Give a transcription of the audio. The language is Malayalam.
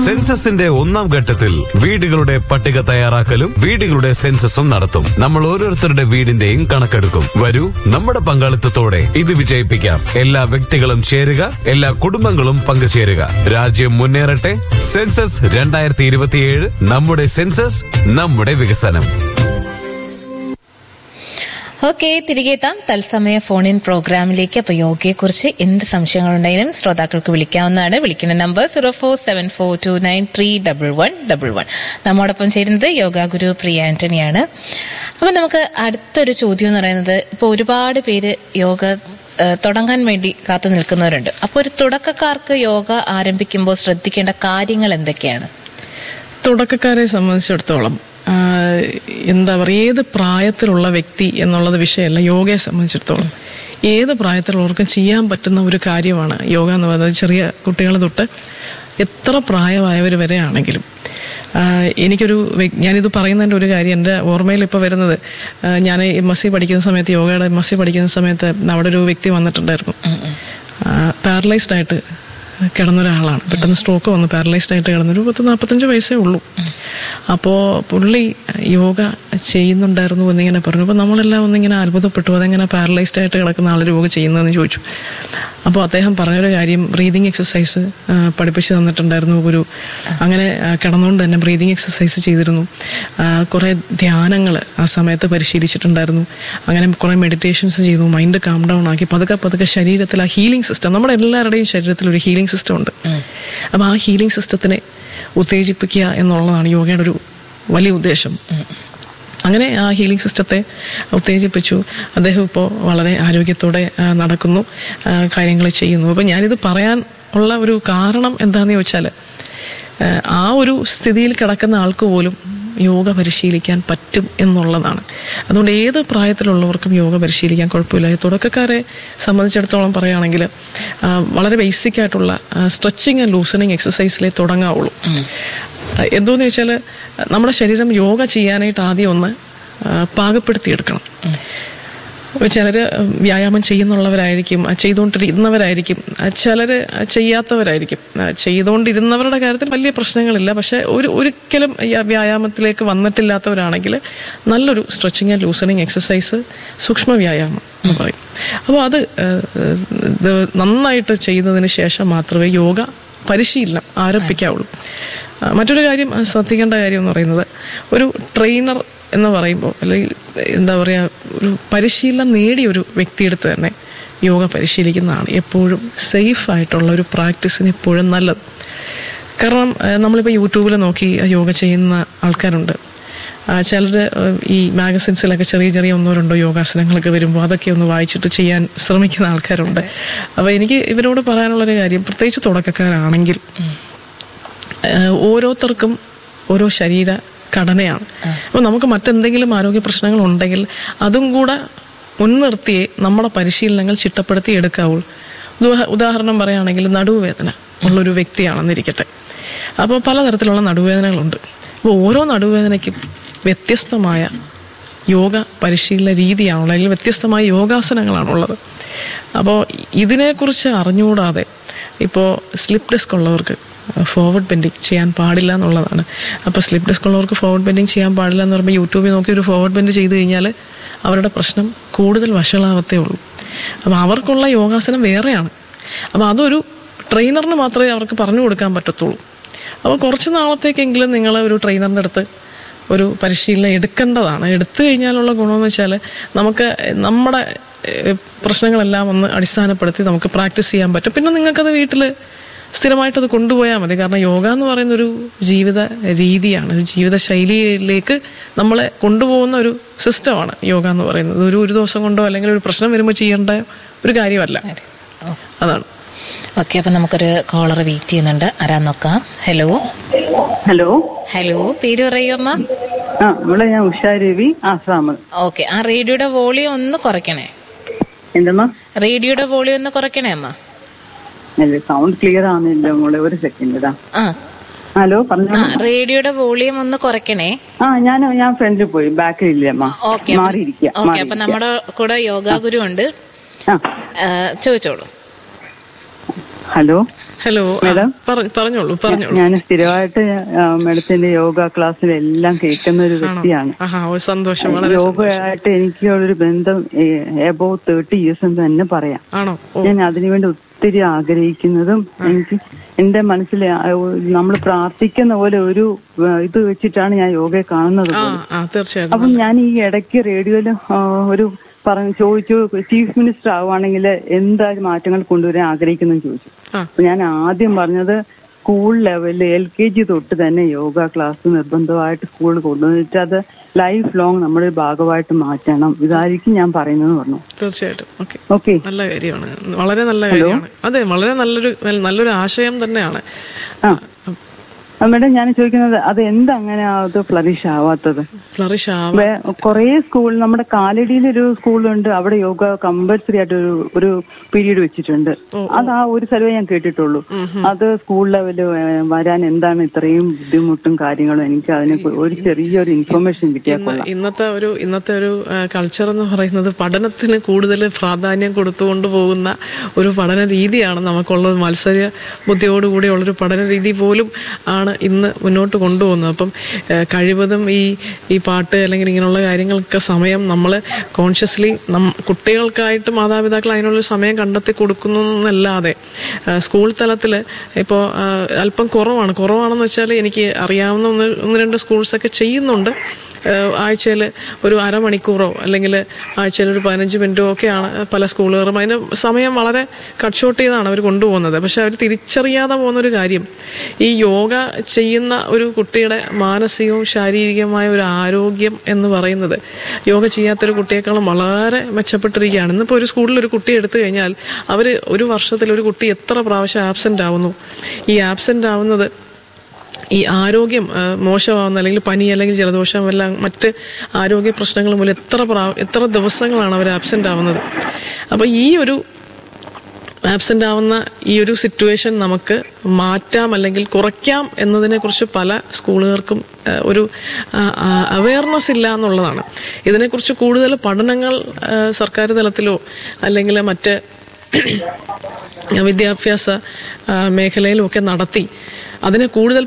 സെൻസസിന്റെ ഒന്നാം ഘട്ടത്തിൽ വീടുകളുടെ പട്ടിക തയ്യാറാക്കലും വീടുകളുടെ സെൻസസും നടത്തും നമ്മൾ ഓരോരുത്തരുടെ വീടിന്റെയും കണക്കെടുക്കും വരൂ നമ്മുടെ പങ്കാളിത്തത്തോടെ ഇത് വിജയിപ്പിക്കാം എല്ലാ വ്യക്തികളും ചേരുക എല്ലാ കുടുംബങ്ങളും പങ്കുചേരുക രാജ്യം മുന്നേറട്ടെ സെൻസസ് രണ്ടായിരത്തി ഇരുപത്തിയേഴ് നമ്മുടെ സെൻസസ് നമ്മുടെ വികസനം ഓക്കെ തിരികെ എത്താം തത്സമയ ഫോൺ ഇൻ പ്രോഗ്രാമിലേക്ക് അപ്പൊ യോഗയെക്കുറിച്ച് എന്ത് സംശയങ്ങളുണ്ടെങ്കിലും ശ്രോതാക്കൾക്ക് വിളിക്കാവുന്നതാണ് വിളിക്കുന്ന number zero four seven four two nine three double one double one നമ്മോടൊപ്പം ചേരുന്നത് യോഗ ഗുരു പ്രിയ ആന്റണിയാണ് അപ്പൊ നമുക്ക് അടുത്തൊരു ചോദ്യം എന്ന് പറയുന്നത് ഇപ്പൊ ഒരുപാട് പേര് യോഗ ഏഹ്, തുടങ്ങാൻ വേണ്ടി കാത്തു നിൽക്കുന്നവരുണ്ട് അപ്പോൾ ഒരു തുടക്കക്കാർക്ക് യോഗ ആരംഭിക്കുമ്പോൾ ശ്രദ്ധിക്കേണ്ട കാര്യങ്ങൾ എന്തൊക്കെയാണ് തുടക്കക്കാരെ സംബന്ധിച്ചിടത്തോളം ആ, എന്താ പറയുക ഏത് പ്രായത്തിലുള്ള വ്യക്തി എന്നുള്ളത് വിഷയമല്ല യോഗയെ സംബന്ധിച്ചിടത്തോളം ഏത് പ്രായത്തിലുള്ളവർക്കും ചെയ്യാൻ പറ്റുന്ന ഒരു കാര്യമാണ് യോഗ എന്ന് പറയുന്നത് ചെറിയ കുട്ടികൾ തൊട്ട് എത്ര പ്രായമായവർ വരെ ആണെങ്കിലും ആ, എനിക്കൊരു വ്യ- ഞാനിത് പറയുന്നതിൻ്റെ ഒരു കാര്യം എൻ്റെ ഓർമ്മയിൽ ഇപ്പോൾ വരുന്നത് ആ, ഞാൻ എം എസ് സി പഠിക്കുന്ന സമയത്ത് യോഗയുടെ എം എസ് സി പഠിക്കുന്ന സമയത്ത് അവിടെ ഒരു വ്യക്തി വന്നിട്ടുണ്ടായിരുന്നു പാരലൈസ്ഡ് ആയിട്ട് കിടന്ന ഒരാളാണ് പെട്ടെന്ന് സ്ട്രോക്ക് വന്ന് പാരലൈസ്ഡ് ആയിട്ട് കിടന്നൊരു പത്ത് നാൽപ്പത്തഞ്ച് വയസ്സേ ഉള്ളൂ അപ്പോൾ പുള്ളി യോഗ ചെയ്യുന്നുണ്ടായിരുന്നു എന്നിങ്ങനെ പറഞ്ഞു അപ്പോൾ നമ്മളെല്ലാം ഒന്നിങ്ങനെ അത്ഭുതപ്പെട്ടു അതെങ്ങനെ പാരലൈസ്ഡ് ആയിട്ട് കിടക്കുന്ന ആൾ യോഗ ചെയ്യുന്നതെന്ന് ചോദിച്ചു അപ്പോൾ അദ്ദേഹം പറഞ്ഞൊരു കാര്യം ബ്രീതിങ് എക്സസൈസ് പഠിപ്പിച്ചു തന്നിട്ടുണ്ടായിരുന്നു ഒരു അങ്ങനെ ആ, കിടന്നുകൊണ്ട് തന്നെ ബ്രീതിങ് എക്സസൈസ് ചെയ്തിരുന്നു ആ, കുറേ ധ്യാനങ്ങൾ ആ സമയത്ത് പരിശീലിച്ചിട്ടുണ്ടായിരുന്നു അങ്ങനെ കുറേ മെഡിറ്റേഷൻസ് ചെയ്തു മൈൻഡ് കാം ഡൗൺ ആക്കി പതുക്കെ പതുക്കെ ശരീരത്തിൽ ആ ഹീലിംഗ് സിസ്റ്റം നമ്മുടെ എല്ലാവരുടെയും ശരീരത്തിൽ ഒരു ഹീലിംഗ് സിസ്റ്റം ഉണ്ട് അപ്പോൾ ആ ഹീലിംഗ് സിസ്റ്റത്തിനെ ഉത്തേജിപ്പിക്കുക എന്നുള്ളതാണ് യോഗയുടെ ഒരു വലിയ ഉദ്ദേശം അങ്ങനെ ആ ഹീലിംഗ് സിസ്റ്റത്തെ ഉത്തേജിപ്പിച്ചു അദ്ദേഹം ഇപ്പോൾ വളരെ ആരോഗ്യത്തോടെ ആ, നടക്കുന്നു കാര്യങ്ങൾ ചെയ്യുന്നു അപ്പോൾ ഞാനിത് പറയാൻ ഉള്ള ഒരു കാരണം എന്താണെന്ന് ചോദിച്ചാൽ ആ, ആ ഒരു സ്ഥിതിയിൽ കിടക്കുന്ന ആൾക്ക് പോലും യോഗ പരിശീലിക്കാൻ പറ്റും എന്നുള്ളതാണ് അതുകൊണ്ട് ഏത് പ്രായത്തിലുള്ളവർക്കും യോഗ പരിശീലിക്കാൻ കുഴപ്പമില്ല തുടക്കക്കാരെ സംബന്ധിച്ചിടത്തോളം പറയുകയാണെങ്കിൽ ആ, വളരെ ബേസിക് ആയിട്ടുള്ള സ്ട്രെച്ചിങ് ആൻഡ് ലൂസണിങ് എക്സസൈസിലേ തുടങ്ങാവുള്ളൂ എന്തോന്ന് വെച്ചാൽ നമ്മുടെ ശരീരം യോഗ ചെയ്യാനായിട്ട് ആദ്യം ഒന്ന് ആ, പാകപ്പെടുത്തിയെടുക്കണം ചിലർ വ്യായാമം ചെയ്യുന്നുള്ളവരായിരിക്കും ആ, ചെയ്തുകൊണ്ടിരുന്നവരായിരിക്കും ചിലർ ചെയ്യാത്തവരായിരിക്കും ആ, ചെയ്തുകൊണ്ടിരുന്നവരുടെ കാര്യത്തിൽ വലിയ പ്രശ്നങ്ങളില്ല പക്ഷെ ഒരു ഒരിക്കലും ഈ വ്യായാമത്തിലേക്ക് വന്നിട്ടില്ലാത്തവരാണെങ്കിൽ നല്ലൊരു സ്ട്രെച്ചിങ് ആൻഡ് ലൂസണിങ് എക്സസൈസ് സൂക്ഷ്മ വ്യായാമം എന്ന് പറയും അപ്പോൾ അത് ആ, ഇത് നന്നായിട്ട് ചെയ്തതിന് ശേഷം മാത്രമേ യോഗ പരിശീലനം ആരംഭിക്കാവുള്ളൂ ആ, മറ്റൊരു കാര്യം ആ, ശ്രദ്ധിക്കേണ്ട കാര്യം എന്ന് പറയുന്നത് ഒരു ട്രെയിനർ എന്ന് പറയുമ്പോൾ അല്ലെങ്കിൽ എന്താ പറയുക ഒരു പരിശീലനം നേടിയ ഒരു വ്യക്തിയെടുത്ത് തന്നെ യോഗ പരിശീലിക്കുന്നതാണ് എപ്പോഴും സേഫ് ആയിട്ടുള്ള ഒരു പ്രാക്ടീസിന് എപ്പോഴും നല്ലത് കാരണം ആ, നമ്മളിപ്പോൾ യൂട്യൂബിൽ നോക്കി യോഗ ചെയ്യുന്ന ആൾക്കാരുണ്ട് ചിലർ ഈ മാഗസിൻസിലൊക്കെ ചെറിയ ചെറിയ ഒന്നോ രണ്ടോ യോഗാസനങ്ങളൊക്കെ വരുമ്പോൾ അതൊക്കെ ഒന്ന് വായിച്ചിട്ട് ചെയ്യാൻ ശ്രമിക്കുന്ന ആൾക്കാരുണ്ട് അപ്പോൾ എനിക്ക് ഇവരോട് പറയാനുള്ളൊരു കാര്യം പ്രത്യേകിച്ച് തുടക്കക്കാരാണെങ്കിൽ ഏഹ് ഓരോരുത്തർക്കും ഓരോ ശരീര ഘടനയാണ് അപ്പോൾ നമുക്ക് മറ്റെന്തെങ്കിലും ആരോഗ്യ പ്രശ്നങ്ങൾ ഉണ്ടെങ്കിൽ അതും കൂടെ മുൻനിർത്തിയേ നമ്മുടെ പരിശീലനങ്ങൾ ചിട്ടപ്പെടുത്തി എടുക്കാവുള്ളൂ ഉദാ- ഉദാഹരണം പറയുകയാണെങ്കിൽ നടുവുവേദന ഉള്ളൊരു വ്യക്തിയാണെന്നിരിക്കട്ടെ അപ്പോൾ പലതരത്തിലുള്ള നടുവേദനകളുണ്ട് അപ്പോൾ ഓരോ നടുവേദനയ്ക്കും വ്യത്യസ്തമായ യോഗ പരിശീലന രീതിയാണുള്ളത് അല്ലെങ്കിൽ വ്യത്യസ്തമായ യോഗാസനങ്ങളാണുള്ളത് അപ്പോൾ ഇതിനെക്കുറിച്ച് അറിഞ്ഞുകൂടാതെ ഇപ്പോൾ സ്ലിപ്പ് ഡിസ്ക് ഉള്ളവർക്ക് ഫോർവേഡ് ബെൻഡിങ് ചെയ്യാൻ പാടില്ല എന്നുള്ളതാണ് അപ്പോൾ സ്ലിപ്പ് ഡിസ്ക് ഉള്ളവർക്ക് ഫോർവേഡ് ബെൻഡിങ് ചെയ്യാൻ പാടില്ല എന്ന് പറയുമ്പോൾ യൂട്യൂബിൽ നോക്കി ഒരു ഫോർവേഡ് ബെൻഡ് ചെയ്ത് കഴിഞ്ഞാൽ അവരുടെ പ്രശ്നം കൂടുതൽ വഷളാവത്തേ ഉള്ളൂ അപ്പോൾ അവർക്കുള്ള യോഗാസനം വേറെയാണ് അപ്പോൾ അതൊരു ട്രെയിനറിന് മാത്രമേ അവർക്ക് പറഞ്ഞു കൊടുക്കാൻ പറ്റത്തുള്ളൂ അപ്പോൾ കുറച്ച് നാളത്തേക്കെങ്കിലും നിങ്ങൾ ഒരു ട്രെയിനറിൻ്റെ അടുത്ത് ഒരു പരിശീലനം എടുക്കേണ്ടതാണ് എടുത്തു കഴിഞ്ഞാലുള്ള ഗുണമെന്ന് വെച്ചാൽ നമുക്ക് നമ്മുടെ ഏഹ്, പ്രശ്നങ്ങളെല്ലാം ഒന്ന് അടിസ്ഥാനപ്പെടുത്തി നമുക്ക് പ്രാക്ടീസ് ചെയ്യാൻ പറ്റും പിന്നെ നിങ്ങൾക്കത് വീട്ടിൽ സ്ഥിരമായിട്ടത് കൊണ്ടുപോയാൽ മതി കാരണം യോഗ എന്ന് പറയുന്ന ഒരു ജീവിത രീതിയാണ് ഒരു ജീവിത ശൈലിയിലേക്ക് നമ്മളെ കൊണ്ടുപോകുന്ന ഒരു സിസ്റ്റമാണ് യോഗ എന്ന് പറയുന്നത് ഒരു ഒരു ദിവസം കൊണ്ടോ അല്ലെങ്കിൽ ഒരു പ്രശ്നം വരുമ്പോൾ ചെയ്യേണ്ട ഒരു കാര്യമല്ല അതാണ് ഓക്കെ അപ്പൊ നമുക്കൊരു കോളർ വെയിറ്റ് ചെയ്യുന്നുണ്ട് ആരാ നോക്കാം ഹലോ ഹലോ ഹലോ പേര് പറയൂ അമ്മ ആ ഇവിടെ ഞാൻ ഉഷാ രവി ആസാം ഓക്കെ ആ റേഡിയോയുടെ വോളിയം ഒന്ന് കുറയ്ക്കണേ എന്തെന്നാ റേഡിയോയുടെ വോളിയം ഒന്ന് കുറയ്ക്കണേ അമ്മ അല്ല സൗണ്ട് ക്ലിയർ ആവുന്നില്ല മോളെ ഒരു സെക്കൻഡ് ഇതാ ആ ഹലോ പറഞ്ഞു ആ റേഡിയോയുടെ വോളിയം ഒന്ന് കുറയ്ക്കണേ ആ ഞാൻ ഞാൻ ഫ്രണ്ടിൽ പോയി ബാക്കിൽ ഇല്ല അമ്മ ഓക്കെ മാറിയിരിക്കുക ഓക്കെ അപ്പൊ നമ്മുടെ കൂടെ യോഗാ ഗുരു ഉണ്ട് ആ ആ, ചോദിച്ചോളൂ ഹലോ ഹലോ ആ, മേഡം? പറ- പറഞ്ഞോളൂ പറഞ്ഞോളൂ ഞാൻ സ്ഥിരമായിട്ട് ആ, മേഡത്തിന്റെ യോഗ ക്ലാസ്സിലെല്ലാം കേൾക്കുന്ന ഒരു വ്യക്തിയാണ് ആഹാ ഓ, സന്തോഷം വളരെ സന്തോഷം യോഗയായിട്ട് എനിക്ക് ഒരു ബന്ധം എബോവ് തേർട്ടി ഇയേഴ്സ് എന്ന് തന്നെ പറയാം ആണോ ഓ ഞാൻ അതിനുവേണ്ടി ഒത്തിരി ആഗ്രഹിക്കുന്നതും എനിക്ക് എന്റെ മനസ്സിൽ നമ്മൾ പ്രാർത്ഥിക്കുന്ന പോലെ ഒരു ആ, ഇത് വെച്ചിട്ടാണ് ഞാൻ യോഗയെ കാണുന്നത് ആ പോലും. ആ തീർച്ചയായിട്ടും അപ്പം ഞാൻ ഈ ഇടയ്ക്ക് റേഡിയോയിൽ ഒരു പറഞ്ഞു ചോദിച്ചു ചീഫ് മിനിസ്റ്റർ ആവുകയാണെങ്കിൽ എന്താ മാറ്റങ്ങൾ കൊണ്ടുവരാൻ ആഗ്രഹിക്കുന്നു ചോദിച്ചു ആ. അപ്പൊ ഞാൻ ആദ്യം പറഞ്ഞത് സ്കൂൾ ലെവലിൽ എൽ കെ ജി തൊട്ട് തന്നെ യോഗ ക്ലാസ് നിർബന്ധമായിട്ട് സ്കൂളിൽ കൊണ്ടുവന്നിട്ട് അത് ലൈഫ് ലോങ് നമ്മുടെ ഭാഗമായിട്ട് മാറ്റണം ഇതായിരിക്കും ഞാൻ പറയുന്നത് പറഞ്ഞു തീർച്ചയായിട്ടും ഓക്കെ ഓക്കെ നല്ല കാര്യമാണ് വളരെ നല്ല കാര്യമാണ് അതെ വളരെ നല്ലൊരു നല്ലൊരു ആശയം തന്നെയാണ് ആ മേഡം ഞാൻ ചോദിക്കുന്നത് അത് എന്താ അങ്ങനെ അത് ഫ്ലറിഷ് ആവാത്തത് ഫ്ലറിഷ് ആവാം വേ- കുറേ സ്കൂൾ നമ്മുടെ കാലടിയിൽ ഒരു സ്കൂളുണ്ട് അവിടെ യോഗ കമ്പൽസറി ആയിട്ട് ഒരു ഒരു പീരീഡ് വെച്ചിട്ടുണ്ട് അത് ആ ഒരു സ്ഥലമേ ഞാൻ കേട്ടിട്ടുള്ളൂ അത് സ്കൂൾ ലെവല് വരാൻ എന്താണ് ഇത്രയും ബുദ്ധിമുട്ടും കാര്യങ്ങളും എനിക്ക് അതിനെ കു- ഒരു ചെറിയൊരു ഇൻഫർമേഷൻ കിട്ടിയാൽ ഇന്ന് ഇന്നത്തെ ഒരു ഇന്നത്തെ ഒരു കൾച്ചർ എന്ന് പറയുന്നത് പഠനത്തിന് കൂടുതൽ പ്രാധാന്യം കൊടുത്തുകൊണ്ട് പോകുന്ന ഒരു പഠന രീതിയാണ് നമുക്കുള്ളത് മത്സര ബുദ്ധിയോടുകൂടിയുള്ളൊരു പഠന രീതി പോലും ആണ് ഇന്ന് മുന്നോട്ട് കൊണ്ടുപോകുന്നത് അപ്പം ഏഹ്, കഴിവതും ഈ ഈ പാട്ട് അല്ലെങ്കിൽ ഇങ്ങനെയുള്ള കാര്യങ്ങൾക്ക് സമയം നമ്മൾ കോൺഷ്യസ്ലി നം കുട്ടികൾക്കായിട്ട് മാതാപിതാക്കൾ അതിനുള്ള സമയം കണ്ടെത്തി കൊടുക്കുന്നു എന്നല്ലാതെ ഏഹ്, സ്കൂൾ തലത്തിൽ ഇപ്പോൾ അല്പം കുറവാണ് കുറവാണെന്ന് വെച്ചാൽ എനിക്ക് അറിയാവുന്ന ഒന്ന് ഒന്ന് രണ്ട് സ്കൂൾസൊക്കെ ചെയ്യുന്നുണ്ട് ആഴ്ചയിൽ ഒരു അരമണിക്കൂറോ അല്ലെങ്കിൽ ആഴ്ചയിൽ ഒരു പതിനഞ്ച് മിനിറ്റോ ഒക്കെയാണ് പല സ്കൂളുകളും അതിന് സമയം വളരെ കട്ട് ഷോട്ട് ചെയ്താണ് അവർ കൊണ്ടുപോകുന്നത് പക്ഷെ അവർ തിരിച്ചറിയാതെ പോകുന്നൊരു കാര്യം ഈ യോഗ ചെയ്യുന്ന ഒരു കുട്ടിയുടെ മാനസികവും ശാരീരികമായ ഒരു ആരോഗ്യം എന്ന് പറയുന്നത് യോഗ ചെയ്യാത്തൊരു കുട്ടിയേക്കാളും വളരെ മെച്ചപ്പെട്ടിരിക്കുകയാണ് ഇന്നിപ്പോൾ ഒരു സ്കൂളിൽ ഒരു കുട്ടി എടുത്തു കഴിഞ്ഞാൽ അവർ ഒരു വർഷത്തിൽ ഒരു കുട്ടി എത്ര പ്രാവശ്യം ആബ്സെൻ്റ് ആവുന്നു ഈ ആബ്സെൻ്റ് ആവുന്നത് ഈ ആരോഗ്യം ആ, മോശമാവുന്ന അല്ലെങ്കിൽ പനി അല്ലെങ്കിൽ ജലദോഷം എല്ലാം മറ്റ് ആരോഗ്യ പ്രശ്നങ്ങൾ മൂലം എത്ര പ്രാ എത്ര ദിവസങ്ങളാണ് അവർ ആബ്സെൻ്റ് ആവുന്നത് അപ്പോൾ ഈ ഒരു ആബ്സെൻ്റ് ആവുന്ന ഈ ഒരു സിറ്റുവേഷൻ നമുക്ക് മാറ്റാം അല്ലെങ്കിൽ കുറയ്ക്കാം എന്നതിനെക്കുറിച്ച് പല സ്കൂളുകാർക്കും ആ, ഒരു അവയർനെസ് ഇല്ല എന്നുള്ളതാണ് ഇതിനെക്കുറിച്ച് കൂടുതൽ പഠനങ്ങൾ ആ, സർക്കാർ തലത്തിലോ അല്ലെങ്കിൽ മറ്റ് വിദ്യാഭ്യാസ ആ, മേഖലയിലും ഒക്കെ നടത്തി അതിനെ കൂടുതൽ